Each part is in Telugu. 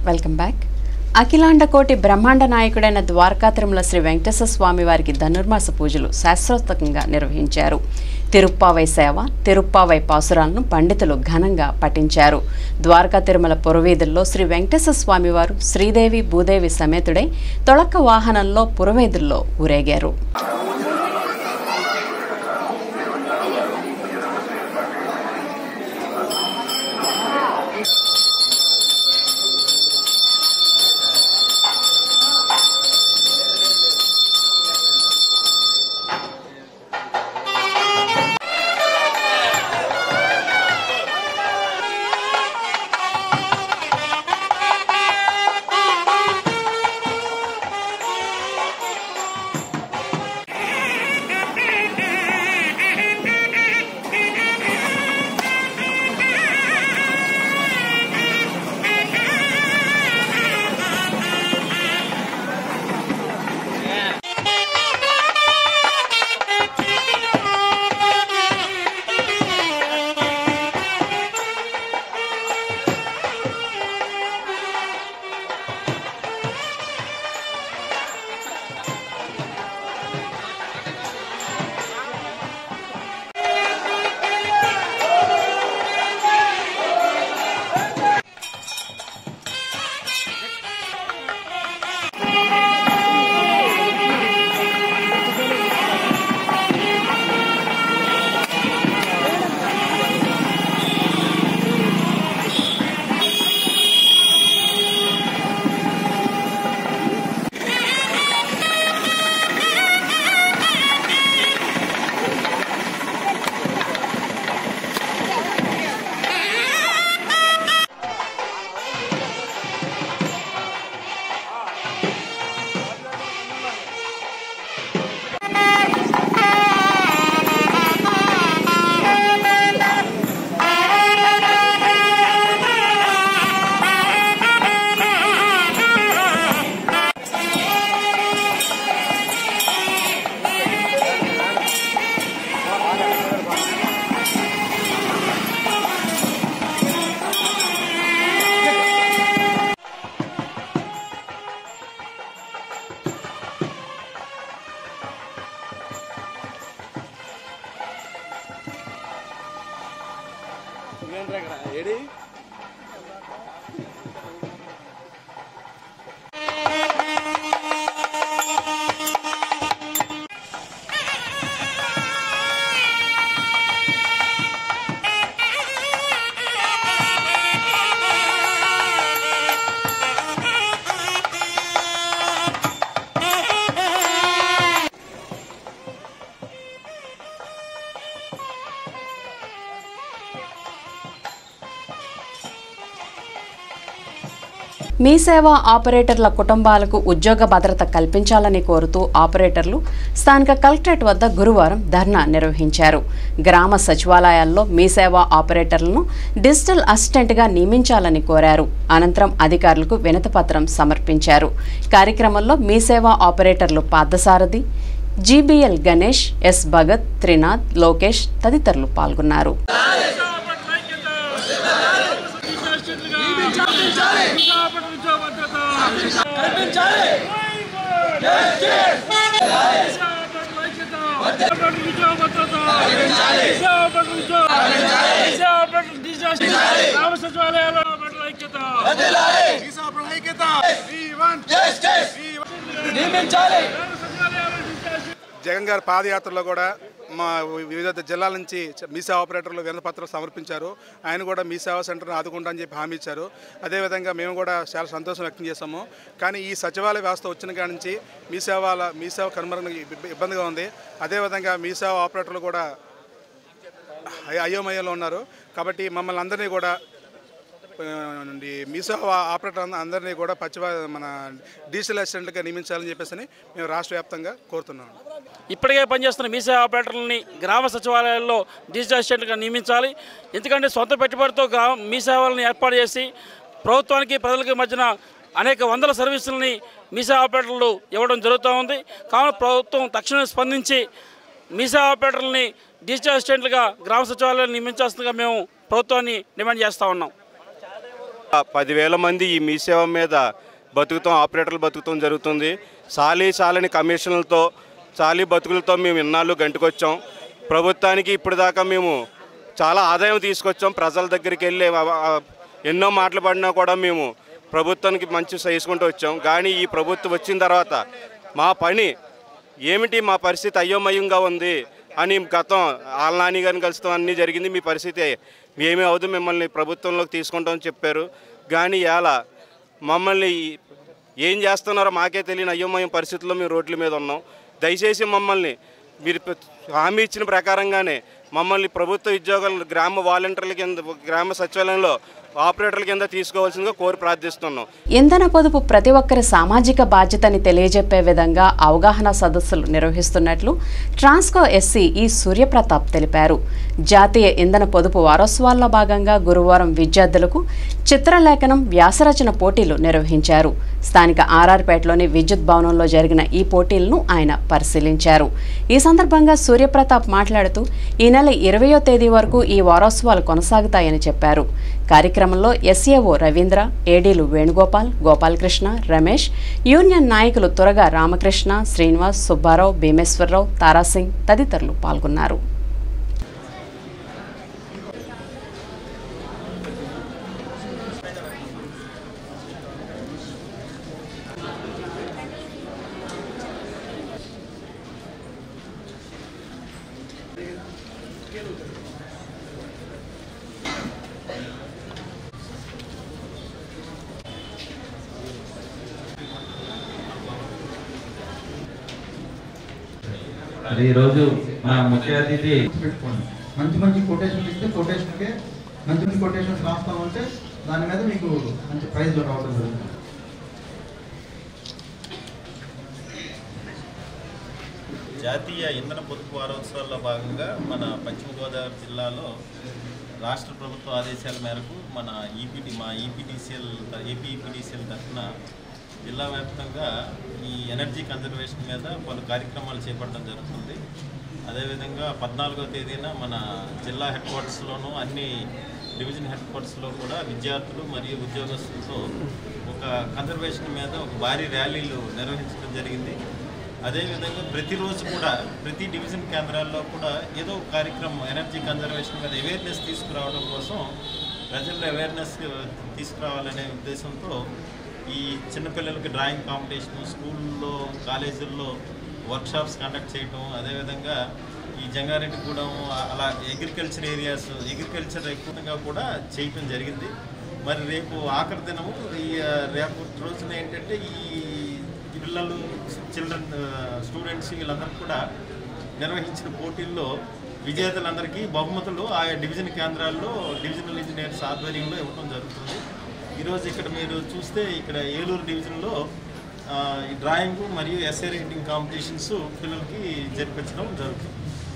వెల్కమ్ బ్యాక్ అఖిలాండ కోటి బ్రహ్మాండ నాయకుడైన ద్వారకా తిరుమల శ్రీ వెంకటేశ్వర స్వామి వారికి ధనుర్మాస పూజలు శాస్త్రోక్తంగా నిర్వహించారు తిరుప్పావై సేవ తిరుప్పావై పాసురాలను పండితులు ఘనంగా పఠించారు ద్వారకా తిరుమల పురవీధుల్లో శ్రీ వెంకటేశ్వర స్వామి వారు శ్రీదేవి భూదేవి సమేతుడై తొళక్క వాహనంలో పురవీధుల్లో ఊరేగారు ఏడి మీ సేవ ఆపరేటర్ల కుటుంబాలకు ఉద్యోగ భద్రత కల్పించాలని కోరుతూ ఆపరేటర్లు స్థానిక కలెక్టరేట్ వద్ద గురువారం ధర్నా నిర్వహించారు గ్రామ సచివాలయాల్లో మీ సేవ ఆపరేటర్లను డిజిటల్ అసిస్టెంట్గా నియమించాలని కోరారు అనంతరం అధికారులకు వినతిపత్రం సమర్పించారు కార్యక్రమంలో మీ సేవ ఆపరేటర్లు పార్థసారథి జీబీఎల్ గణేష్ ఎస్ భగత్ త్రినాథ్ లోకేష్ తదితరులు పాల్గొన్నారు జగన్ గారి పాదయాత్రలో కూడా మా వివిధ జిల్లాల నుంచి మీసా ఆపరేటర్లు వినపత్రం సమర్పించారు ఆయన కూడా మీ సేవా సెంటర్ని ఆదుకుంటా అని చెప్పి హామీ ఇచ్చారు అదేవిధంగా మేము కూడా చాలా సంతోషం వ్యక్తం చేశాము కానీ ఈ సచివాలయ వ్యవస్థ వచ్చిన కాడి నుంచి మీ సేవల మీ సేవ కనుమరుగు ఇబ్బ- ఇబ్బందిగా ఉంది అదేవిధంగా మీ సేవ ఆపరేటర్లు కూడా అయ- అయోమయంలో ఉన్నారు కాబట్టి మమ్మల్ని అందరినీ కూడా ఆ, ఈ మీసో ఆపరేటర్ అంద- అందరినీ కూడా పచ్చివా మన డిజిటల్ అసిస్టెంట్గా నియమించాలని చెప్పేసి మేము రాష్ట్ర వ్యాప్తంగా కోరుతున్నాం ఇప్పటికే పనిచేస్తున్న మీసే ఆపరేటర్లని గ్రామ సచివాలయాల్లో డిజిటల్ అసిస్టెంట్గా నియమించాలి ఎందుకంటే సొంత పెట్టుబడితో గ్రామ మీ సేవలను ఏర్పాటు చేసి ప్రభుత్వానికి ప్రజలకి మధ్యన అనేక వందల సర్వీసులని మీసా ఆపరేటర్లు ఇవ్వడం జరుగుతూ ఉంది కావున ప్రభుత్వం తక్షణమే స్పందించి మీసా ఆపరేటర్లని డిజిటల్ అసిస్టెంట్లుగా గ్రామ సచివాలయాలు నియమించాల్సిందిగా మేము ప్రభుత్వాన్ని డిమాండ్ చేస్తూ ఉన్నాం పదివేల మంది ఈ మీ సేవ మీద బతుకుతాం ఆపరేటర్లు బతుకుతాం జరుగుతుంది సాలీ సాలని కమిషన్లతో చాలీ బతుకులతో మేము ఇన్నాళ్ళు గంటుకొచ్చాం ప్రభుత్వానికి ఇప్పటిదాకా మేము చాలా ఆదాయం తీసుకొచ్చాం ప్రజల దగ్గరికి వెళ్ళి ఆ- ఆ- ఎన్నో మాటలు పడినా కూడా మేము ప్రభుత్వానికి మంచి చేసుకుంటూ వచ్చాం కానీ ఈ ప్రభుత్వం వచ్చిన తర్వాత మా పని ఏమిటి మా పరిస్థితి అయోమయంగా ఉంది అని గతం ఆళ్ళ నాని గారిని కలుస్తాం అన్నీ జరిగింది మీ పరిస్థితి ఏమీ అవదు మిమ్మల్ని ప్రభుత్వంలోకి తీసుకుంటామని చెప్పారు కానీ ఇలా మమ్మల్ని ఏం చేస్తున్నారో మాకే తెలియని అయోమయం పరిస్థితుల్లో మేము రోడ్ల మీద ఉన్నాం దయచేసి మమ్మల్ని మీరు పె- హామీ ఇచ్చిన ప్రకారంగానే మమ్మల్ని ప్రభుత్వ ఉద్యోగాలు గ్రామ వాలంటీర్ల కింద గ్రామ సచివాలయంలో ఆపరేటర్ల కింద తీసుకోవాల్సిందిగా కోరి ప్రార్థిస్తున్నాం ఇంధన పొదుపు ప్రతి ఒక్కరి సామాజిక బాధ్యతని తెలియజెప్పే విధంగా అవగాహన సదస్సులు నిర్వహిస్తున్నట్లు ట్రాన్స్కో ఎస్సీ ఈ సూర్యప్రతాప్ తెలిపారు జాతీయ ఇంధన పొదుపు వారోత్సవాల్లో భాగంగా గురువారం విద్యార్థులకు చిత్రలేఖనం వ్యాసరచన పోటీలు నిర్వహించారు స్థానిక ఆర్ఆర్పేటలోని విద్యుత్ భవనంలో జరిగిన ఈ పోటీలను ఆయన పరిశీలించారు ఈ సందర్భంగా సూర్యప్రతాప్ మాట్లాడుతూ ఈ నెల ఇరవయో తేదీ వరకు ఈ వారోత్సవాలు కొనసాగుతాయని చెప్పారు కార్యక్రమంలో ఎస్ఏఓ రవీంద్ర ఏడీలు వేణుగోపాల్ గోపాలకృష్ణ రమేష్ యూనియన్ నాయకులు తురగా రామకృష్ణ శ్రీనివాస్ సుబ్బారావు భీమేశ్వరరావు తారాసింగ్ తదితరులు పాల్గొన్నారు మరి ఈరోజు మన ముఖ్య అతిథి పెట్టుకోండి మంచి మంచి కొటేషన్ ఇస్తే కొటేషన్కే మంచి మంచి కొటేషన్స్ రాస్తా ఉంటే దాని మీద మీకు మంచి ప్రైజ్ రావడం జరుగుతుంది జాతీయ ఇంధన పొదుపు వారోత్సవాల్లో భాగంగా మన పశ్చిమ గోదావరి జిల్లాలో రాష్ట్ర ప్రభుత్వ ఆదేశాల మేరకు మన ఈపీటీ మా ఈపీటీసీఎల్ ఏపీ ఈపీటీసీఎల్ తరఫున జిల్లా వ్యాప్తంగా ఈ ఎనర్జీ కన్జర్వేషన్ మీద పలు కార్యక్రమాలు చేపట్టడం జరుగుతుంది అదేవిధంగా పద్నాలుగో తేదీన మన జిల్లా హెడ్ క్వార్టర్స్లోనూ అన్ని డివిజన్ హెడ్ క్వార్టర్స్లో కూడా విద్యార్థులు మరియు ఉద్యోగస్తులతో ఒక కన్జర్వేషన్ మీద ఒక భారీ ర్యాలీలు నిర్వహించడం జరిగింది అదేవిధంగా ప్రతిరోజు కూడా ప్రతి డివిజన్ కేంద్రాల్లో కూడా ఏదో ఒక కార్యక్రమం ఎనర్జీ కన్జర్వేషన్ మీద అవేర్నెస్ తీసుకురావడం కోసం ప్రజల్లో అవేర్నెస్ తీసుకురావాలనే ఉద్దేశంతో ఈ చిన్నపిల్లలకి డ్రాయింగ్ కాంపిటీషన్ స్కూల్లో కాలేజీల్లో వర్క్షాప్స్ కండక్ట్ చేయటం అదేవిధంగా ఈ జంగారెడ్డిగూడెం అలా అగ్రికల్చర్ ఏరియాస్ అగ్రికల్చర్ ఎక్కువగా కూడా చేయటం జరిగింది మరి రేపు ఆఖరి దినము ఈ ఆ, రేపు రోజున ఏంటంటే ఈ పిల్లలు చిల్డ్రన్ స్టూడెంట్స్ వీళ్ళందరూ కూడా నిర్వహించిన పోటీల్లో విజేతలందరికీ బహుమతులు ఆయా డివిజన్ కేంద్రాల్లో డివిజనల్ ఇంజనీర్స్ ఆధ్వర్యంలో ఇవ్వడం జరుగుతుంది ఈరోజు ఇక్కడ మీరు చూస్తే ఇక్కడ ఏలూరు డివిజన్లో ఆ, ఈ డ్రాయింగ్ మరియు ఎస్ఏ రైటింగ్ కాంపిటీషన్స్ పిల్లలకి జరిపించడం జరుగుతుంది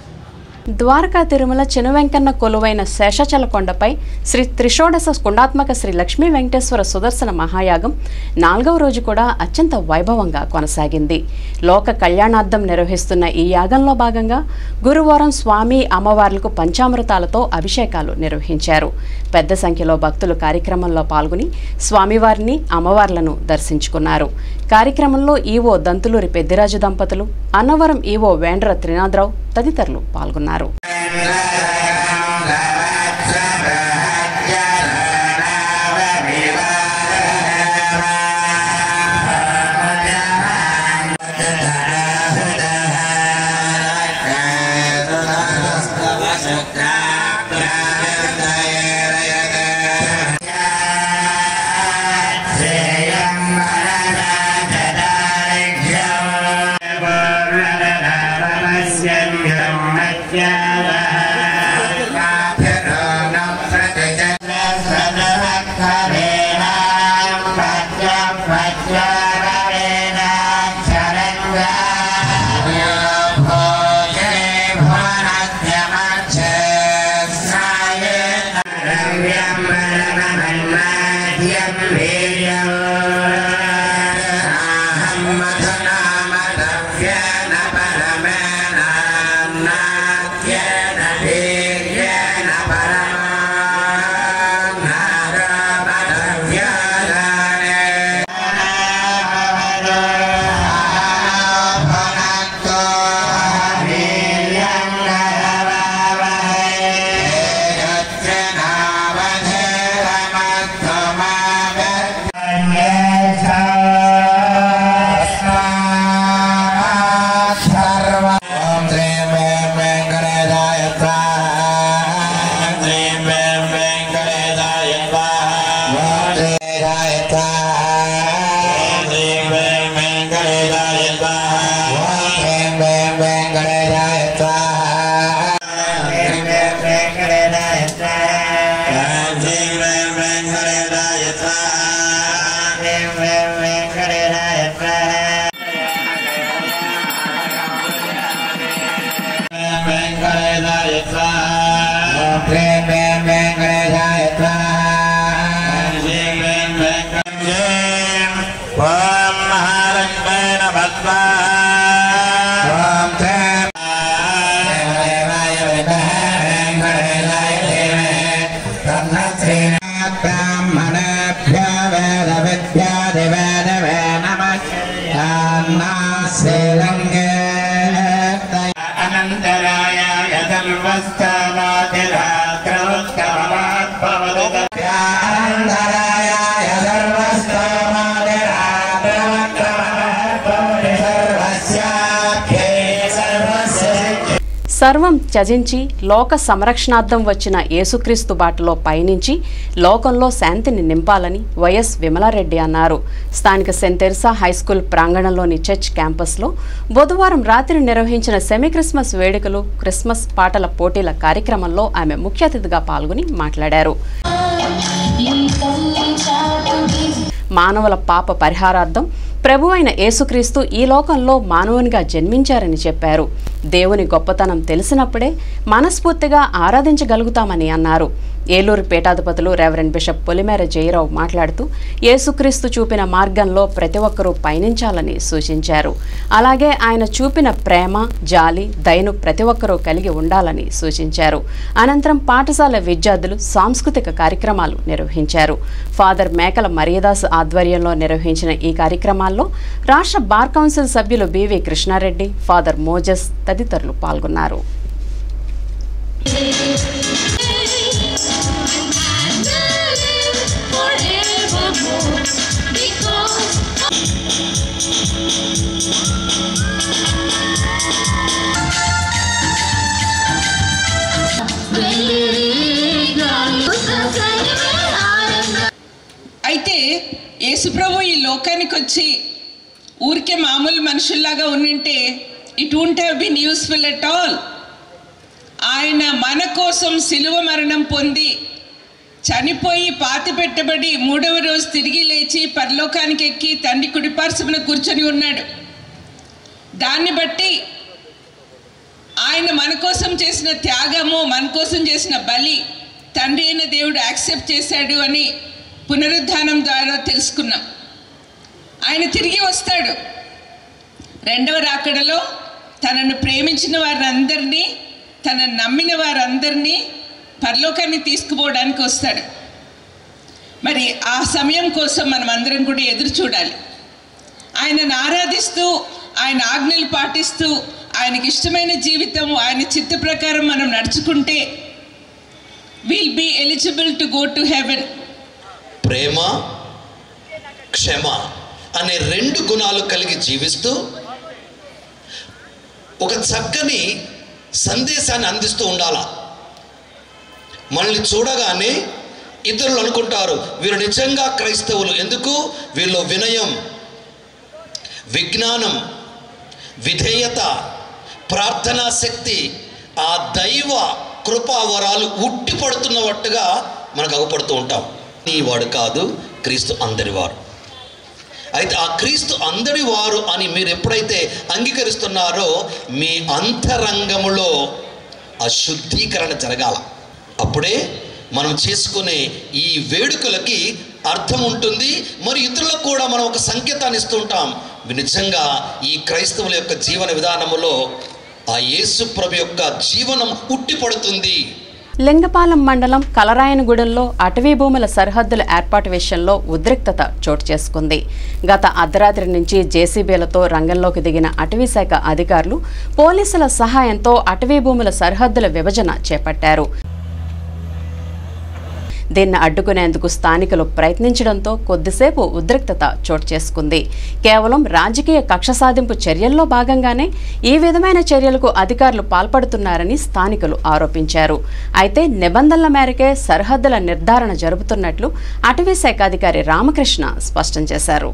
ద్వారకా తిరుమల చినవెంకన్న కొలువైన శేషాచల కొండపై శ్రీ త్రిషోడశ కుండాత్మక శ్రీ లక్ష్మీ వెంకటేశ్వర సుదర్శన మహాయాగం నాలుగవ రోజు కూడా అత్యంత వైభవంగా కొనసాగింది లోక కళ్యాణార్థం నిర్వహిస్తున్న ఈ యాగంలో భాగంగా గురువారం స్వామి అమ్మవార్లకు పంచామృతాలతో అభిషేకాలు నిర్వహించారు పెద్ద సంఖ్యలో భక్తులు కార్యక్రమంలో పాల్గొని స్వామివారిని అమ్మవార్లను దర్శించుకున్నారు కార్యక్రమంలో ఈవో దంతులూరి పెద్దిరాజు దంపతులు అన్నవరం ఈవో వేండ్ర త్రినాథరావు తదితరులు పాల్గొన్నారు Yeah. ब्राह्मणेभ्य वेद विद्यादिवेदवे नमः श्रीरङ्गे अनन्तराय यदर्वस्थमातिरात्रमुत्तमवाद्भवतु अनन्तराय यदर्वस्थमातिरात्रमुत्तमवाद्भवतु सर्वस्याख्ये सर्वस्य సర్వం త్యజించి లోక సంరక్షణార్థం వచ్చిన యేసుక్రీస్తు బాటలో పయనించి లోకంలో శాంతిని నింపాలని వైఎస్ విమలారెడ్డి అన్నారు స్థానిక సెంట్ తెరిసా హైస్కూల్ ప్రాంగణంలోని చర్చ్ క్యాంపస్లో బుధవారం రాత్రి నిర్వహించిన సెమీ క్రిస్మస్ వేడుకలు క్రిస్మస్ పాటల పోటీల కార్యక్రమంలో ఆమె ముఖ్య అతిథిగా పాల్గొని మాట్లాడారు మానవుల పాప పరిహారార్థం ప్రభు అయిన యేసుక్రీస్తు ఈ లోకంలో మానవునిగా జన్మించారని చెప్పారు దేవుని గొప్పతనం తెలిసినప్పుడే మనస్ఫూర్తిగా ఆరాధించగలుగుతామని అన్నారు ఏలూరు పీఠాధిపతులు రెవరెండ్ బిషప్ పొలిమేర జయరావు మాట్లాడుతూ యేసుక్రీస్తు చూపిన మార్గంలో ప్రతి ఒక్కరూ పయనించాలని సూచించారు అలాగే ఆయన చూపిన ప్రేమ జాలి దయను ప్రతి ఒక్కరూ కలిగి ఉండాలని సూచించారు అనంతరం పాఠశాల విద్యార్థులు సాంస్కృతిక కార్యక్రమాలు నిర్వహించారు ఫాదర్ మేకల మరియదాస్ ఆధ్వర్యంలో నిర్వహించిన ఈ కార్యక్రమాల్లో రాష్ట్ర బార్ కౌన్సిల్ సభ్యులు బివి కృష్ణారెడ్డి ఫాదర్ మోజస్ తదితరులు పాల్గొన్నారు అయితే యేసుప్రభు ఈ లోకానికి వచ్చి ఊరికే మామూలు మనుషుల్లాగా ఉండింటే it won't have been useful at all ఆయన మన కోసం సిలువ మరణం పొంది చనిపోయి పాతి పెట్టబడి మూడవ రోజు తిరిగి లేచి పరలోకానికి ఎక్కి తండ్రి కుడిపార్శ్వన కూర్చొని ఉన్నాడు దాన్ని బట్టి ఆయన మన కోసం చేసిన త్యాగము మన కోసం చేసిన బలి తండ్రి అయిన దేవుడు యాక్సెప్ట్ చేశాడు అని పునరుద్ధానం ద్వారా తెలుసుకున్నాం ఆయన తిరిగి వస్తాడు రెండవ రాకడలో తనను ప్రేమించిన వారందరినీ తనను నమ్మిన వారందరినీ పరలోకాన్ని తీసుకుపోవడానికి వస్తాడు మరి ఆ సమయం కోసం మనం అందరం కూడా ఎదురు చూడాలి ఆయనను ఆరాధిస్తూ ఆయన ఆజ్ఞలు పాటిస్తూ ఆయనకి ఇష్టమైన జీవితం ఆయన చిత్త ప్రకారం మనం నడుచుకుంటే will be eligible to go to heaven ప్రేమ క్షమ అనే రెండు గుణాలు కలిగి జీవిస్తూ ఒక చక్కని సందేశాన్ని అందిస్తూ ఉండాలా మనల్ని చూడగానే ఇతరులు అనుకుంటారు వీరు నిజంగా క్రైస్తవులు ఎందుకు వీళ్ళు వినయం విజ్ఞానం విధేయత ప్రార్థనా శక్తి ఆ దైవ కృపావరాలు ఉట్టి పడుతున్నట్టుగా మనకు అగుపడుతూ ఉంటాం నీ వాడు కాదు క్రీస్తు అందరివారు అయితే ఆ క్రీస్తు అందరి వారు అని మీరు ఎప్పుడైతే అంగీకరిస్తున్నారో మీ అంతరంగములో ఆ శుద్ధీకరణ జరగాల అప్పుడే మనం చేసుకునే ఈ వేడుకలకి అర్థం ఉంటుంది మరి ఇతరులకు కూడా మనం ఒక సంకేతాన్ని ఇస్తూ ఉంటాం నిజంగా ఈ క్రైస్తవుల యొక్క జీవన విధానములో ఆ యేసు ప్రభు యొక్క జీవనం ఉట్టిపడుతుంది లింగపాలెం మండలం కలరాయనగూడెంలో అటవీ భూముల సరిహద్దుల ఏర్పాటు విషయంలో ఉద్రిక్తత చోటు చేసుకుంది గత అర్ధరాత్రి నుంచి జేసీబీలతో రంగంలోకి దిగిన అటవీ శాఖ అధికారులు పోలీసుల సహాయంతో అటవీ భూముల సరిహద్దుల విభజన చేపట్టారు దీన్ని అడ్డుకునేందుకు స్థానికులు ప్రయత్నించడంతో కొద్దిసేపు ఉద్రిక్తత చోటు చేసుకుంది కేవలం రాజకీయ కక్ష సాధింపు చర్యల్లో భాగంగానే ఈ విధమైన చర్యలకు అధికారులు పాల్పడుతున్నారని స్థానికులు ఆరోపించారు అయితే నిబంధనల మేరకే సరిహద్దుల నిర్ధారణ జరుపుతున్నట్లు అటవీ శాఖ అధికారి రామకృష్ణ స్పష్టం చేశారు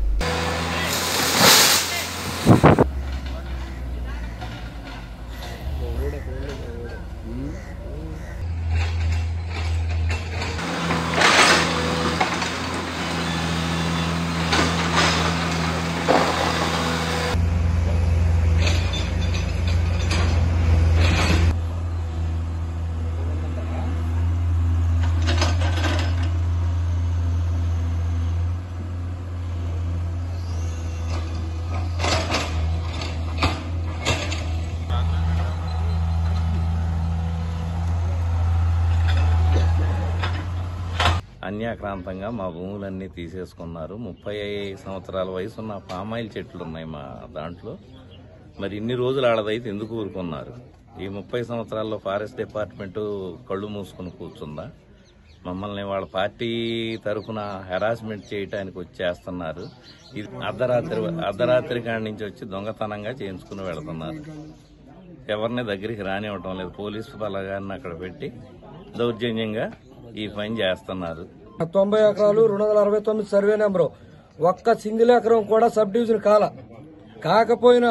అన్యాక్రాంతంగా మా భూములన్నీ తీసేసుకున్నారు ముప్పై సంవత్సరాల వయసు ఉన్న పామాయిల్ చెట్లు ఉన్నాయి మా దాంట్లో మరి ఇన్ని రోజులు ఆడదైతే ఎందుకు ఊరుకున్నారు ఈ ముప్పై సంవత్సరాల్లో ఫారెస్ట్ డిపార్ట్మెంట్ కళ్ళు మూసుకుని కూర్చుందా మమ్మల్ని వాళ్ళ పార్టీ తరఫున హెరాస్మెంట్ చేయడానికి వచ్చేస్తున్నారు ఇది అర్ధరాత్రి అర్ధరాత్రి కాడి నుంచి వచ్చి దొంగతనంగా చేయించుకుని వెళుతున్నారు ఎవరిని దగ్గరికి రానివ్వటం లేదు పోలీసు బలగాన్ని అక్కడ పెట్టి దౌర్జన్యంగా ఈ పని చేస్తున్నారు తొంభై ఎకరాలు రెండు వందల అరవై తొమ్మిది సర్వే నెంబరు ఒక్క సింగిల్ ఎకరం కూడా సబ్ డివిజన్ కాల కాకపోయినా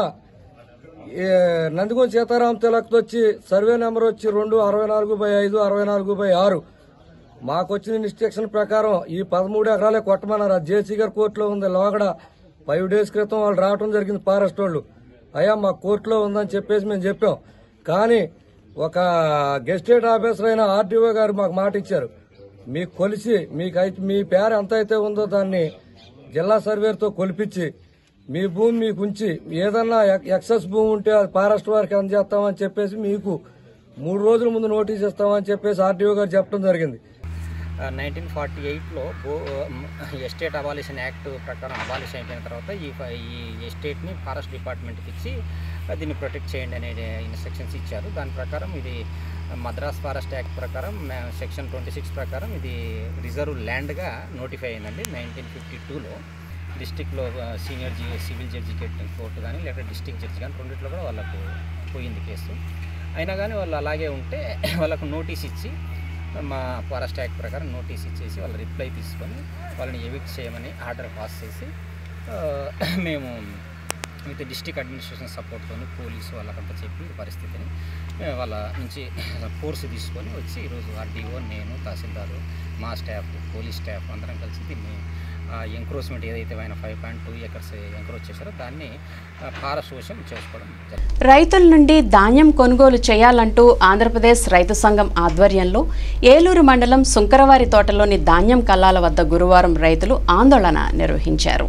ఏ, నందిగొండ సీతారాం తిలక్ వచ్చి సర్వే నెంబర్ వచ్చి రెండు అరవై నాలుగు బై ఐదు అరవై నాలుగు బై ఆరు మాకు వచ్చిన ఇన్స్ట్రక్షన్ ప్రకారం ఈ పదమూడు ఎకరాలే కొట్టమన్నారు అది జేసీ గారి కోర్టులో ఉంది లోగడ ఫైవ్ డేస్ క్రితం వాళ్ళు రావడం జరిగింది ఫారెస్ట్ వాళ్ళు అయ్యా మా కోర్టులో ఉందని చెప్పేసి మేము చెప్పాం కానీ ఒక గెస్టేట్ ఆఫీసర్ అయిన ఆర్డీఓ గారు మాకు మాట ఇచ్చారు మీకు కొలిసి మీకు అయితే మీ పేరు ఎంత అయితే ఉందో దాన్ని జిల్లా సర్వేతో కొలిపించి మీ భూమి మీకు ఉంచి ఏదన్నా ఎక్- ఎక్సెస్ భూమి ఉంటే అది ఫారెస్ట్ వారికి అందజేస్తామని చెప్పేసి మీకు మూడు రోజుల ముందు నోటీస్ ఇస్తామని చెప్పేసి ఆర్డీఓ గారు చెప్పడం జరిగింది నైన్టీన్ ఫార్టీ ఎయిట్లో భూ ఎస్టేట్ అబాలిషన్ యాక్ట్ ప్రకారం అబాలిషన్ అయిపోయిన తర్వాత ఈ ఫ- ఈ ఎస్టేట్ని ఫారెస్ట్ డిపార్ట్మెంట్కి ఇచ్చి ఆ, దీన్ని ప్రొటెక్ట్ చేయండి అనే ఇన్స్ట్రక్షన్స్ ఇచ్చారు దాని ప్రకారం ఇది మద్రాస్ ఫారెస్ట్ యాక్ట్ ప్రకారం సెక్షన్ ట్వంటీ సిక్స్ ప్రకారం ఇది రిజర్వ్ ల్యాండ్గా నోటిఫై అయిందండి నైన్టీన్ ఫిఫ్టీ టూలో డిస్టిక్లో senior G civil judge court కానీ లేకపోతే డిస్టిక్ జడ్జి కానీ రెండిట్లో కూడా వాళ్ళకు పోయింది కేసు అయినా కానీ వాళ్ళు అలాగే ఉంటే వాళ్ళకు నోటీస్ ఇచ్చి మా ఫారెస్ట్ యాక్ట్ ప్రకారం నోటీస్ ఇచ్చేసి వాళ్ళ రిప్లై తీసుకొని వాళ్ళని ఎవిక్ట్ చేయమని ఆర్డర్ పాస్ చేసి ఆ, మేము విత్ డిస్టిక్ అడ్మినిస్ట్రేషన్ సపోర్ట్తో పోలీసు వాళ్ళకంతా చెప్పి ఈ పరిస్థితిని ఆ, వాళ్ళ నుంచి ఫోర్స్ తీసుకొని వచ్చి ఈరోజు ఆర్డీఓ నేను తహసీల్దారు మా స్టాఫ్ పోలీస్ స్టాఫ్ అందరం కలిసి దీన్ని ఎంక్రోచ్మెంట్ ఏదైతే ఆయన five point two acres encroach చేశారో దాన్ని పారశోషం చేసుకోవడం జరిగింది రైతుల నుండి ధాన్యం కొనుగోలు చేయాలంటూ ఆంధ్రప్రదేశ్ రైతు సంఘం ఆధ్వర్యంలో ఏలూరు మండలం సుంకరవారి తోటలోని ధాన్యం కల్లాల వద్ద గురువారం రైతులు ఆందోళన నిర్వహించారు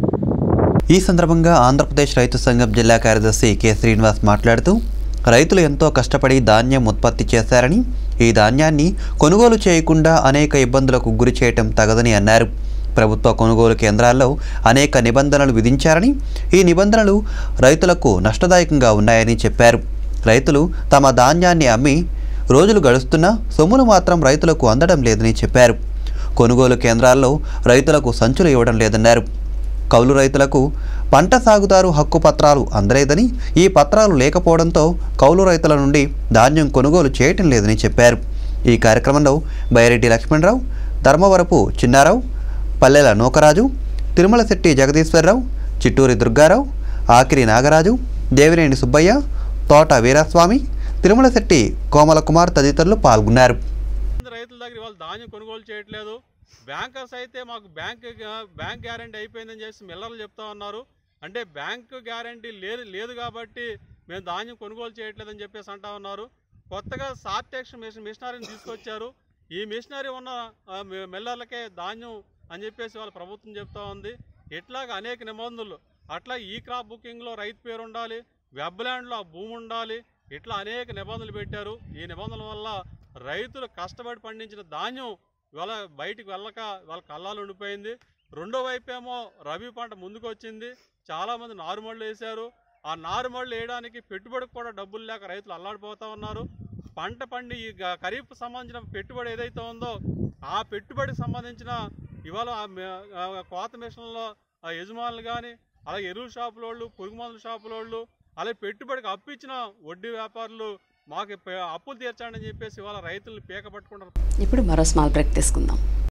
ఈ సందర్భంగా ఆంధ్రప్రదేశ్ రైతు సంఘం జిల్లా కార్యదర్శి కె శ్రీనివాస్ మాట్లాడుతూ రైతులు ఎంతో కష్టపడి ధాన్యం ఉత్పత్తి చేశారని ఈ ధాన్యాన్ని కొనుగోలు చేయకుండా అనేక ఇబ్బందులకు గురి చేయటం తగదని అన్నారు ప్రభుత్వ కొనుగోలు కేంద్రాల్లో అనేక నిబంధనలు విధించారని ఈ నిబంధనలు రైతులకు నష్టదాయకంగా ఉన్నాయని చెప్పారు రైతులు తమ ధాన్యాన్ని అమ్మి రోజులు గడుస్తున్నా సొమ్ములు మాత్రం రైతులకు అందడం లేదని చెప్పారు కొనుగోలు కేంద్రాల్లో రైతులకు సంచులు ఇవ్వడం లేదన్నారు కౌలు రైతులకు పంట సాగుదారు హక్కు పత్రాలు అందలేదని ఈ పత్రాలు లేకపోవడంతో కౌలు రైతుల నుండి ధాన్యం కొనుగోలు చేయటం లేదని చెప్పారు ఈ కార్యక్రమంలో బైరెడ్డి లక్ష్మణరావు ధర్మవరపు చిన్నారావు పల్లెల నూకరాజు తిరుమలశెట్టి జగదీశ్వరరావు చిట్టూరి దుర్గారావు ఆకిరి నాగరాజు దేవినేని సుబ్బయ్య తోట వీరస్వామి తిరుమలశెట్టి కోమల కుమార్ తదితరులు పాల్గొన్నారు రైతుల దగ్గర వాళ్ళు ధాన్యం కొనుగోలు చేయట్లేదు బ్యాంకర్స్ అయితే మాకు బ్యాంక్ బ్యాంక్ గ్యారంటీ అయిపోయిందని చేసి మిల్లర్లు చెప్తా ఉన్నారు అంటే బ్యాంక్ గ్యారంటీ లేదు లేదు కాబట్టి మేము ధాన్యం కొనుగోలు చేయట్లేదని చెప్పేసి అంటా ఉన్నారు కొత్తగా సార్టెక్స్ మిషన్ మిషనరీని తీసుకొచ్చారు ఈ మిషనరీ ఉన్న ఆ, మి- మిల్లర్లకే ధాన్యం అని చెప్పేసి వాళ్ళ ప్రభుత్వం చెప్తా ఉంది ఇట్లాగ అనేక నిబంధనలు అట్లా ఈ క్రాప్ బుకింగ్లో రైతు పేరు ఉండాలి వెబ్ ల్యాండ్లో ఆ భూమి ఉండాలి ఇట్లా అనేక నిబంధనలు పెట్టారు ఈ నిబంధనల వల్ల రైతులు కష్టపడి పండించిన ధాన్యం ఇవాళ బయటికి వెళ్ళక వాళ్ళ కళ్ళాలు ఉండిపోయింది రెండో వైపు ఏమో రబీ పంట ముందుకు వచ్చింది చాలామంది నారుమళ్ళు వేశారు ఆ నారుమళ్ళు వేయడానికి పెట్టుబడికి కూడా డబ్బులు లేక రైతులు అల్లాడిపోతా ఉన్నారు పంట పండి ఈ గ- ఖరీఫ్ సంబంధించిన పెట్టుబడి ఏదైతే ఉందో ఆ పెట్టుబడికి సంబంధించిన ఇవాళ ఆ మే- ఆ కోత మిషన్లో ఆ యజమానులు కానీ అలాగే ఎరువు షాపుల వాళ్ళు పురుగు మందుల షాపుల వాళ్ళు అలాగే పెట్టుబడికి అప్పు ఇచ్చిన వడ్డీ వ్యాపారులు మాకు పే- అప్పులు తీర్చండి అని చెప్పేసి ఇవాళ రైతులు పీక పట్టుకుంటారు ఇప్పుడు మరో స్మాల్ బ్రేక్ తీసుకుందాం